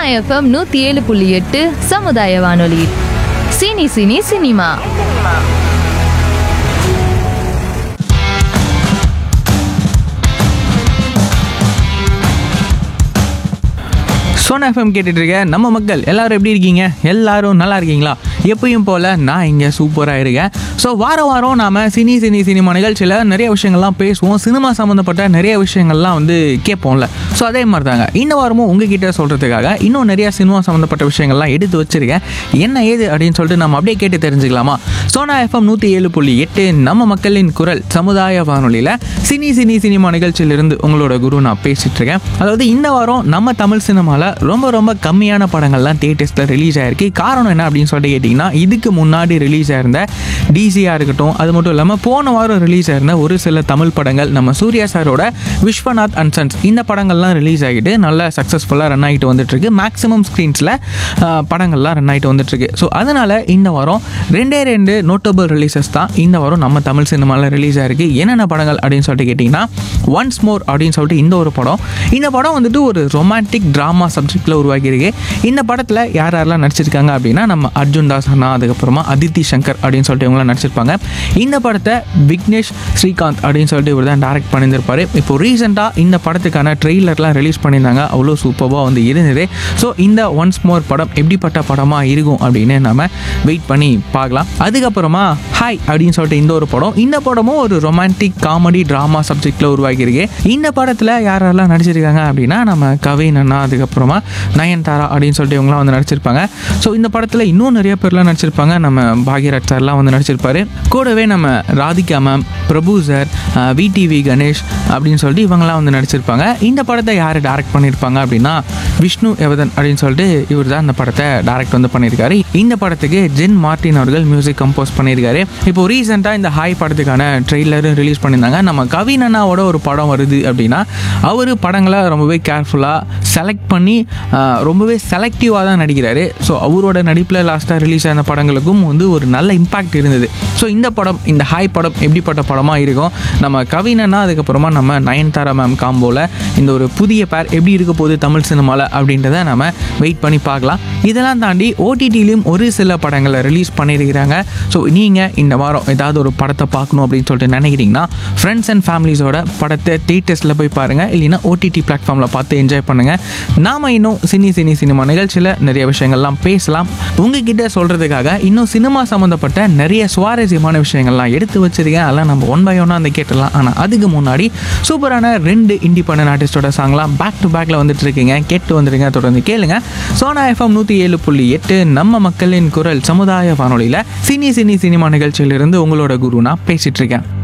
FM நூற்றி ஏழு புள்ளி எட்டு சமுதாய வானொலி cine cine cinema Sona FM கேட்டுட்டு இருக்க நம்ம மக்கள் எல்லாரும் எப்படி இருக்கீங்க எல்லாரும் நல்லா இருக்கீங்களா எப்பயும் போல் நான் இங்கே சூப்பராக இருக்கேன் ஸோ வாரம் வாரம் நாம் சினி சினி சினிமா நிகழ்ச்சியில் நிறைய விஷயங்கள்லாம் பேசுவோம் சினிமா சம்மந்தப்பட்ட நிறைய விஷயங்கள்லாம் வந்து கேட்போம்ல ஸோ அதே மாதிரி தாங்க இந்த வாரமும் உங்ககிட்ட சொல்கிறதுக்காக இன்னும் நிறைய சினிமா சம்மந்தப்பட்ட விஷயங்கள்லாம் எடுத்து வச்சிருக்கேன் என்ன ஏது அப்படின்னு சொல்லிட்டு நம்ம அப்படியே கேட்டு தெரிஞ்சுக்கலாமா சோனா எஃப்எம் நூற்றி ஏழு புள்ளி எட்டு நம்ம மக்களின் குரல் சமுதாய வானொலியில் சினி சினி சினிமா நிகழ்ச்சியிலிருந்து உங்களோட குரு நான் பேசிட்டு இருக்கேன் அதாவது இந்த வாரம் நம்ம தமிழ் சினிமாவில் ரொம்ப ரொம்ப கம்மியான படங்கள்லாம் தேட்டர்ஸில் ரிலீஸ் ஆயிருக்கு காரணம் என்ன அப்படின்னு சொல்லிட்டு கேட்டிங்கன்னா இதுக்கு முன்னாடி ரிலீஸ் ஆயிருந்த டிசியாக இருக்கட்டும் அது மட்டும் இல்லாமல் போன வாரம் ரிலீஸ் ஆயிருந்த ஒரு சில தமிழ் படங்கள் நம்ம சூர்யா சாரோட விஸ்வநாத் அண்ட் சன்ஸ் இந்த படங்கள்லாம் ரிலீஸ் ஆகிட்டு நல்ல சக்ஸஸ்ஃபுல்லாக ரன் ஆகிட்டு வந்துட்டுருக்கு மேக்ஸிமம் ஸ்க்ரீன்ஸில் படங்கள்லாம் ரன் ஆகிட்டு வந்துட்டுருக்கு ஸோ அதனால் இந்த வாரம் ரெண்டே ரெண்டு நோட்டபிள் ரிலீசஸ் தான் இந்த வாரம் நம்ம தமிழ் சினிமாவில் ரிலீஸ் ஆயிருக்கு என்னென்ன படங்கள் அப்படின்னு சொல்லிட்டு கேட்டிங்கன்னா ஒன்ஸ் மோர் அப்படின்னு சொல்லிட்டு இந்த ஒரு படம் இந்த படம் வந்துட்டு ஒரு ரொமான்டிக் ட்ராமா சப்ஜெக்டில் உருவாக்கியிருக்கு இந்த படத்தில் யார் யாரெல்லாம் நடிச்சிருக்காங்க அப்படின்னா நம்ம அர்ஜுன் தாஸ் அண்ணா அதுக்கப்புறமா அதித்தி சங்கர் அப்படின்னு சொல்லிட்டு இவங்களாம் நடிச்சிருப்பாங்க இந்த படத்தை விக்னேஷ் ஸ்ரீகாந்த் அப்படின்னு சொல்லிட்டு இவர் தான் டேரக்ட் பண்ணியிருந்திருப்பாரு இப்போ ரீசெண்டாக இந்த படத்துக்கான ட்ரெய்லர்லாம் ரிலீஸ் பண்ணியிருந்தாங்க அவ்வளோ சூப்பராக வந்து இருந்தது ஸோ இந்த ஒன்ஸ் மோர் படம் எப்படிப்பட்ட படமாக இருக்கும் அப்படின்னு நம்ம வெயிட் பண்ணி பார்க்கலாம் அதுக்கப்புறமா ஹாய் அப்படின்னு சொல்லிட்டு இந்த ஒரு படம் இந்த படமும் ஒரு ரொமான்டிக் காமெடி ட்ராமா சப்ஜெக்டில் உருவாக்கியிருக்கு இந்த படத்தில் யாரெல்லாம் நடிச்சிருக்காங்க அப்படின்னா நம்ம கவின் அண்ணா அதுக்கப்புறமா நயன்தாரா அப்படின்னு சொல்லிட்டு இவங்களாம் வந்து நடிச்சிருப்பாங்க ஸோ இந்த படத்தில் இன்னும் நிறைய பேர்லாம் நடிச்சிருப்பாங்க நம்ம பாக்யராஜ் சார்லாம் வந்து நடிச்சிருப்பாரு கூடவே நம்ம Radhika ma'am Prabhu sir VTV Ganesh அப்படின்னு சொல்லிட்டு இவங்களாம் வந்து நடிச்சிருப்பாங்க இந்த படத்தை யார் டேரக்ட் பண்ணியிருப்பாங்க அப்படின்னா விஷ்ணு எவதன் அப்படின்னு சொல்லிட்டு இவர் தான் இந்த படத்தை டேரக்ட் வந்து பண்ணியிருக்காரு இந்த படத்துக்கு ஜென் மார்டின் அவர்கள் மியூசிக் கம்போஸ் பண்ணியிருக்காரு இப்போ ரீசெண்டாக இந்த ஹாய் படத்துக்கான ட்ரெய்லரும் ரிலீஸ் பண்ணியிருந்தாங்க நம்ம கவின் அண்ணாவோட ஒரு படம் வருது அப்படின்னா அவர் படங்களை ரொம்பவே கேர்ஃபுல்லாக செலக்ட் பண்ணி ஆஹ், ரொம்பவே செலக்டிவாக தான் நடிக்கிறாரு ஸோ அவரோட நடிப்பில் லாஸ்ட்டாக ரிலீஸ் ஆன படங்களுக்கும் வந்து ஒரு நல்ல இம்பாக்ட் இருந்தது ஸோ இந்த படம் இந்த ஹாய் படம் எப்படிப்பட்ட படமாக இருக்கும் நம்ம கவினன்னா அதுக்கப்புறமா நம்ம நயன்தாரா மேம் காம்போவில் இந்த ஒரு புதிய பேர் எப்படி இருக்க போகுது தமிழ் சினிமாவில் அப்படின்றத நம்ம வெயிட் பண்ணி பார்க்கலாம் இதெல்லாம் தாண்டி ஓடிடிலையும் ஒரு சில படங்களை ரிலீஸ் பண்ணியிருக்கிறாங்க ஸோ நீங்கள் இந்த வாரம் ஏதாவது ஒரு படத்தை பார்க்கணும் அப்படின்னு சொல்லிட்டு நினைக்கிறீங்கன்னா ஃப்ரெண்ட்ஸ் அண்ட் ஃபேமிலிஸோட படத்தை தேட்டர்ஸில் போய் பாருங்கள் இல்லைன்னா ஓடிடி பிளாட்ஃபார்மில் பார்த்து என்ஜாய் பண்ணுங்கள் நாம் இன்னும் சினி சினி சினிமா நிகழ்ச்சியில் நிறைய விஷயங்கள்லாம் பேசலாம் உங்ககிட்ட சொல்கிறதுக்காக இன்னும் சினிமா சம்மந்தப்பட்ட நிறைய சுவாரஸ்யமான விஷயங்கள்லாம் எடுத்து வச்சிருக்கேன் அதெல்லாம் நம்ம ஒன் பை ஒன்னாக அந்த கேட்டுடலாம் ஆனால் அதுக்கு முன்னாடி சூப்பரான ரெண்டு இண்டிபெண்டன்ட் ஆர்டிஸ்டோட சாங்லாம் பேக் டு பேக்கில் வந்துட்டு இருக்கீங்க கேட்டு வந்துருங்க தொடர்ந்து கேளுங்க சோனா எஃப்எம் நூற்றி ஏழு புள்ளி எட்டு நம்ம மக்களின் குரல் சமுதாய வானொலியில் சினி சினி சினிமா நிகழ்ச்சியிலிருந்து உங்களோட குரு நான் பேசிட்டு இருக்கேன்